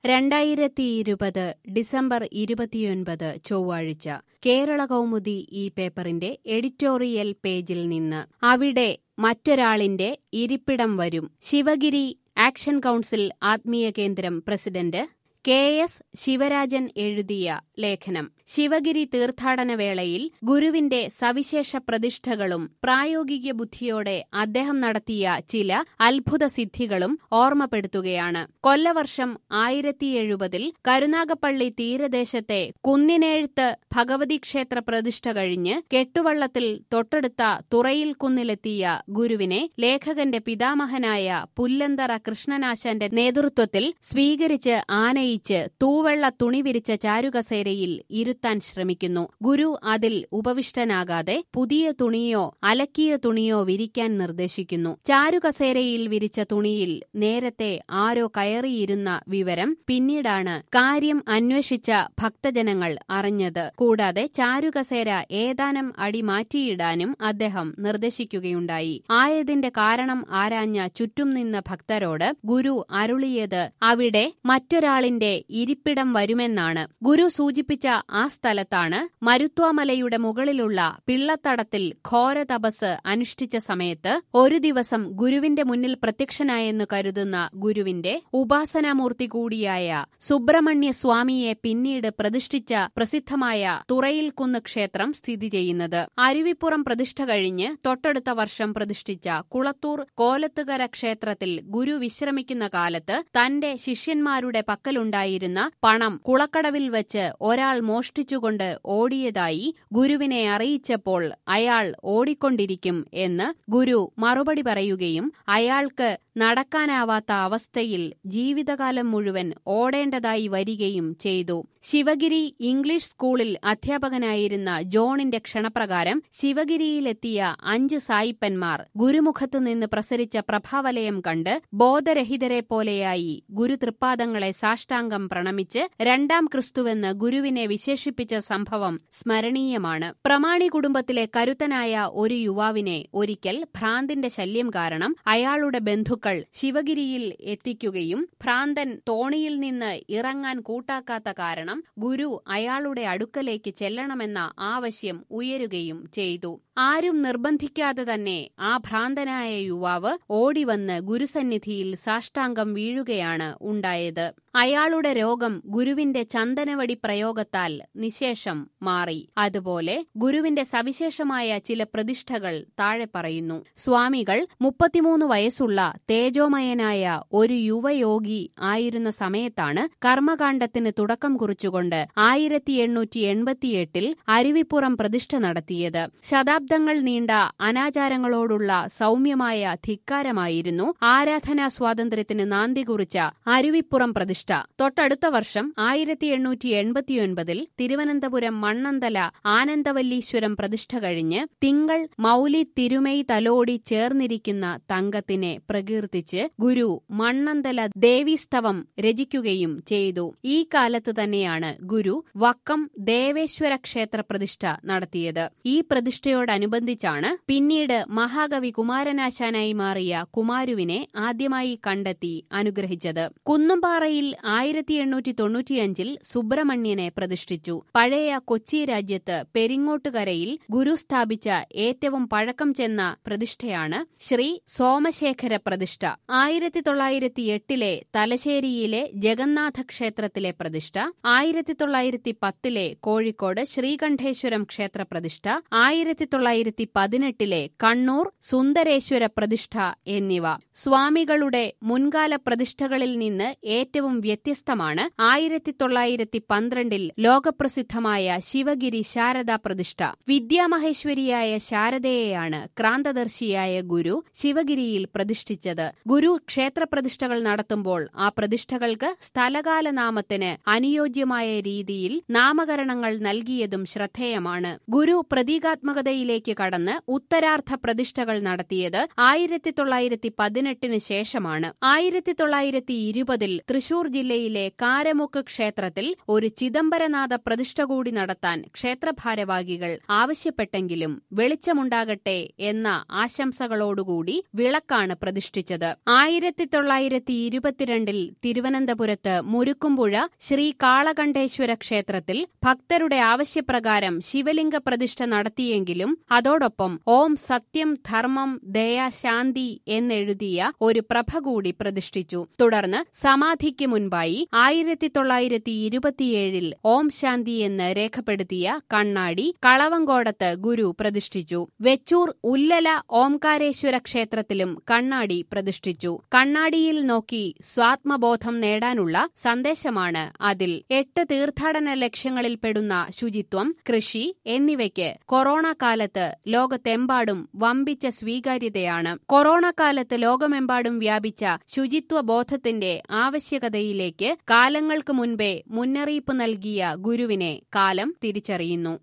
രണ്ടായിരത്തി ഇരുപത് ഡിസംബർ ഇരുപത്തിയൊൻപത് ചൊവ്വാഴ്ച കേരള കൗമുദി ഈ പേപ്പറിന്റെ എഡിറ്റോറിയൽ പേജിൽ നിന്ന് അവിടെ മറ്റൊരാളിന്റെ ഇരിപ്പിടം വരും ശിവഗിരി ആക്ഷൻ കൗൺസിൽ ആത്മീയ കേന്ദ്രം പ്രസിഡന്റ് കെ എസ് ശിവരാജൻ എഴുതിയ ലേഖനം ശിവഗിരി തീർത്ഥാടന വേളയിൽ ഗുരുവിന്റെ സവിശേഷ പ്രതിഷ്ഠകളും പ്രായോഗിക ബുദ്ധിയോടെ അദ്ദേഹം നടത്തിയ ചില അത്ഭുത സിദ്ധികളും ഓർമ്മപ്പെടുത്തുകയാണ് കൊല്ലവർഷം ആയിരത്തി എഴുപതിൽ കരുനാഗപ്പള്ളി തീരദേശത്തെ കുന്നിനെഴുത്ത് ഭഗവതി ക്ഷേത്ര പ്രതിഷ്ഠ കഴിഞ്ഞ് കെട്ടുവള്ളത്തിൽ തൊട്ടടുത്ത തുറയിൽ കുന്നിലെത്തിയ ഗുരുവിനെ ലേഖകന്റെ പിതാമഹനായ പുല്ലന്തറ കൃഷ്ണനാശാന്റെ നേതൃത്വത്തിൽ സ്വീകരിച്ച് ആനയിച്ച് തൂവെള്ള തുണി വിരിച്ച ചാരുകസേരയിൽ ഇരുത്താൻ ശ്രമിക്കുന്നു ഗുരു അതിൽ ഉപവിഷ്ടനാകാതെ പുതിയ തുണിയോ അലക്കിയ തുണിയോ വിരിക്കാൻ നിർദ്ദേശിക്കുന്നു ചാരുകസേരയിൽ വിരിച്ച തുണിയിൽ നേരത്തെ ആരോ കയറിയിരുന്ന വിവരം പിന്നീടാണ് കാര്യം അന്വേഷിച്ച ഭക്തജനങ്ങൾ അറിഞ്ഞത് കൂടാതെ ചാരുകസേര ഏതാനും അടി മാറ്റിയിടാനും അദ്ദേഹം നിർദ്ദേശിക്കുകയുണ്ടായി ആയതിന്റെ കാരണം ആരാഞ്ഞ ചുറ്റും നിന്ന ഭക്തരോട് ഗുരു അരുളിയത് അവിടെ മറ്റൊരാളിന്റെ ഇരിപ്പിടം വരുമെന്നാണ് ഗുരു സൂചിപ്പിച്ച ആ സ്ഥലത്താണ് മരുത്വാമലയുടെ മുകളിലുള്ള പിള്ളത്തടത്തിൽ ഘോര തപസ് അനുഷ്ഠിച്ച സമയത്ത് ഒരു ദിവസം ഗുരുവിന്റെ മുന്നിൽ പ്രത്യക്ഷനായെന്ന് കരുതുന്ന ഗുരുവിന്റെ ഉപാസനാമൂർത്തി കൂടിയായ സുബ്രഹ്മണ്യ സ്വാമിയെ പിന്നീട് പ്രതിഷ്ഠിച്ച പ്രസിദ്ധമായ തുറയിൽക്കുന്ന് ക്ഷേത്രം സ്ഥിതി ചെയ്യുന്നത് അരുവിപ്പുറം പ്രതിഷ്ഠ കഴിഞ്ഞ് തൊട്ടടുത്ത വർഷം പ്രതിഷ്ഠിച്ച കുളത്തൂർ കോലത്തുകര ക്ഷേത്രത്തിൽ ഗുരു വിശ്രമിക്കുന്ന കാലത്ത് തന്റെ ശിഷ്യന്മാരുടെ പക്കലുണ്ടായിരുന്ന പണം കുളക്കടവിൽ വെച്ച് ഒരാൾ മോഷ്ടിച്ചുകൊണ്ട് ഓടിയതായി ഗുരുവിനെ അറിയിച്ചപ്പോൾ അയാൾ ഓടിക്കൊണ്ടിരിക്കും എന്ന് ഗുരു മറുപടി പറയുകയും അയാൾക്ക് നടക്കാനാവാത്ത അവസ്ഥയിൽ ജീവിതകാലം മുഴുവൻ ഓടേണ്ടതായി വരികയും ചെയ്തു ശിവഗിരി ഇംഗ്ലീഷ് സ്കൂളിൽ അധ്യാപകനായിരുന്ന ജോണിന്റെ ക്ഷണപ്രകാരം ശിവഗിരിയിലെത്തിയ അഞ്ച് സായിപ്പന്മാർ ഗുരുമുഖത്തു നിന്ന് പ്രസരിച്ച പ്രഭാവലയം കണ്ട് ബോധരഹിതരെ പോലെയായി ഗുരു തൃപ്പാദങ്ങളെ സാഷ്ടാംഗം പ്രണമിച്ച് രണ്ടാം ക്രിസ്തുവെന്ന് ഗുരുവിനെ വിശേഷിപ്പിച്ച സംഭവം സ്മരണീയമാണ് പ്രമാണി കുടുംബത്തിലെ കരുത്തനായ ഒരു യുവാവിനെ ഒരിക്കൽ ഭ്രാന്തിന്റെ ശല്യം കാരണം അയാളുടെ ബന്ധുക്കൾ ശിവഗിരിയിൽ എത്തിക്കുകയും ഭ്രാന്തൻ തോണിയിൽ നിന്ന് ഇറങ്ങാൻ കൂട്ടാക്കാത്ത കാരണം ഗുരു അയാളുടെ അടുക്കലേക്ക് ചെല്ലണമെന്ന ആവശ്യം ഉയരുകയും ചെയ്തു ആരും നിർബന്ധിക്കാതെ തന്നെ ആ ഭ്രാന്തനായ യുവാവ് ഓടിവന്ന് ഗുരുസന്നിധിയിൽ സാഷ്ടാംഗം വീഴുകയാണ് ഉണ്ടായത് അയാളുടെ രോഗം ഗുരുവിന്റെ ചന്ദനവടി പ്രയോഗത്താൽ നിശേഷം മാറി അതുപോലെ ഗുരുവിന്റെ സവിശേഷമായ ചില പ്രതിഷ്ഠകൾ താഴെ പറയുന്നു സ്വാമികൾ മുപ്പത്തിമൂന്ന് വയസ്സുള്ള തേജോമയനായ ഒരു യുവയോഗി ആയിരുന്ന സമയത്താണ് കർമ്മകാണ്ഡത്തിന് തുടക്കം കുറിച്ചുകൊണ്ട് ആയിരത്തി എണ്ണൂറ്റി എൺപത്തിയെട്ടിൽ അരുവിപ്പുറം പ്രതിഷ്ഠ നടത്തിയത് ശതാബ്ദങ്ങൾ നീണ്ട അനാചാരങ്ങളോടുള്ള സൗമ്യമായ ധിക്കാരമായിരുന്നു ആരാധനാ സ്വാതന്ത്ര്യത്തിന് നാന്തി കുറിച്ച അരുവിപ്പുറം പ്രതിഷ്ഠ തൊട്ടടുത്ത വർഷം ആയിരത്തി എണ്ണൂറ്റി എൺപത്തിയൊൻപതിൽ തിരുവനന്തപുരം മണ്ണന്തല ആനന്ദവല്ലീശ്വരം പ്രതിഷ്ഠ കഴിഞ്ഞ് തിങ്കൾ മൗലി തിരുമൈ തലോടി ചേർന്നിരിക്കുന്ന തങ്കത്തിനെ പ്രകീർത്തിച്ച് ഗുരു മണ്ണന്തല ദേവീസ്തവം രചിക്കുകയും ചെയ്തു ഈ കാലത്ത് തന്നെയാണ് ഗുരു വക്കം ദേവേശ്വര ക്ഷേത്ര പ്രതിഷ്ഠ നടത്തിയത് ഈ പ്രതിഷ്ഠയോടനുബന്ധിച്ചാണ് പിന്നീട് മഹാകവി കുമാരനാശാനായി മാറിയ കുമാരുവിനെ ആദ്യമായി കണ്ടെത്തി അനുഗ്രഹിച്ചത് കുന്നുംപാറയിൽ ആയിരത്തി എണ്ണൂറ്റി തൊണ്ണൂറ്റിയഞ്ചിൽ സുബ്രഹ്മണ്യനെ പ്രതിഷ്ഠിച്ചു പഴയ കൊച്ചി രാജ്യത്ത് പെരിങ്ങോട്ടുകരയിൽ ഗുരു സ്ഥാപിച്ച ഏറ്റവും പഴക്കം ചെന്ന പ്രതിഷ്ഠയാണ് ശ്രീ സോമശേഖര പ്രതിഷ്ഠ ആയിരത്തി തൊള്ളായിരത്തി എട്ടിലെ തലശ്ശേരിയിലെ ജഗന്നാഥ ക്ഷേത്രത്തിലെ പ്രതിഷ്ഠ ആയിരത്തി തൊള്ളായിരത്തി പത്തിലെ കോഴിക്കോട് ശ്രീകണ്ഠേശ്വരം ക്ഷേത്ര പ്രതിഷ്ഠ ആയിരത്തി തൊള്ളായിരത്തി പതിനെട്ടിലെ കണ്ണൂർ സുന്ദരേശ്വര പ്രതിഷ്ഠ എന്നിവ സ്വാമികളുടെ മുൻകാല പ്രതിഷ്ഠകളിൽ നിന്ന് ഏറ്റവും വ്യത്യസ്തമാണ് ആയിരത്തി തൊള്ളായിരത്തി പന്ത്രണ്ടിൽ ലോകപ്രസിദ്ധമായ ശിവഗിരി ശാരദാ പ്രതിഷ്ഠ വിദ്യാമഹേശ്വരിയായ ശാരദയെയാണ് ക്രാന്തദർശിയായ ഗുരു ശിവഗിരിയിൽ പ്രതിഷ്ഠിച്ചത് ഗുരു ക്ഷേത്രപ്രതിഷ്ഠകൾ നടത്തുമ്പോൾ ആ പ്രതിഷ്ഠകൾക്ക് സ്ഥലകാല നാമത്തിന് അനുയോജ്യമായ രീതിയിൽ നാമകരണങ്ങൾ നൽകിയതും ശ്രദ്ധേയമാണ് ഗുരു പ്രതീകാത്മകതയിലേക്ക് കടന്ന് ഉത്തരാർത്ഥ പ്രതിഷ്ഠകൾ നടത്തിയത് ആയിരത്തി തൊള്ളായിരത്തി പതിനെട്ടിന് ശേഷമാണ് ആയിരത്തി തൊള്ളായിരത്തി ഇരുപതിൽ തൃശൂർ ജില്ലയിൽ ജില്ലയിലെ കാരമുക്ക് ക്ഷേത്രത്തിൽ ഒരു ചിദംബരനാഥ പ്രതിഷ്ഠ കൂടി നടത്താൻ ക്ഷേത്രഭാരവാഹികൾ ആവശ്യപ്പെട്ടെങ്കിലും വെളിച്ചമുണ്ടാകട്ടെ എന്ന ആശംസകളോടുകൂടി വിളക്കാണ് പ്രതിഷ്ഠിച്ചത് ആയിരത്തി തൊള്ളായിരത്തി ഇരുപത്തിരണ്ടിൽ തിരുവനന്തപുരത്ത് മുരുക്കുംപുഴ ശ്രീ കാളകണ്ഠേശ്വര ക്ഷേത്രത്തിൽ ഭക്തരുടെ ആവശ്യപ്രകാരം ശിവലിംഗ പ്രതിഷ്ഠ നടത്തിയെങ്കിലും അതോടൊപ്പം ഓം സത്യം ധർമ്മം ദയ ശാന്തി എന്നെഴുതിയ ഒരു പ്രഭ കൂടി പ്രതിഷ്ഠിച്ചു തുടർന്ന് സമാധിക്ക് മുൻപായി ആയിരത്തി തൊള്ളായിരത്തി ഇരുപത്തിയേഴിൽ ഓം ശാന്തി എന്ന് രേഖപ്പെടുത്തിയ കണ്ണാടി കളവങ്കോടത്ത് ഗുരു പ്രതിഷ്ഠിച്ചു വെച്ചൂർ ഉല്ലല ഓംകാരേശ്വര ക്ഷേത്രത്തിലും കണ്ണാടി പ്രതിഷ്ഠിച്ചു കണ്ണാടിയിൽ നോക്കി സ്വാത്മബോധം നേടാനുള്ള സന്ദേശമാണ് അതിൽ എട്ട് തീർത്ഥാടന ലക്ഷ്യങ്ങളിൽപ്പെടുന്ന ശുചിത്വം കൃഷി എന്നിവയ്ക്ക് കൊറോണ കാലത്ത് ലോകത്തെമ്പാടും വമ്പിച്ച സ്വീകാര്യതയാണ് കൊറോണ കാലത്ത് ലോകമെമ്പാടും വ്യാപിച്ച ശുചിത്വ ബോധത്തിന്റെ ആവശ്യകതയിലേക്ക് കാലങ്ങൾക്ക് മുൻപേ മുന്നറിയിപ്പ് നൽകിയ ഗുരുവിനെ കാലം തിരിച്ചറിയുന്നു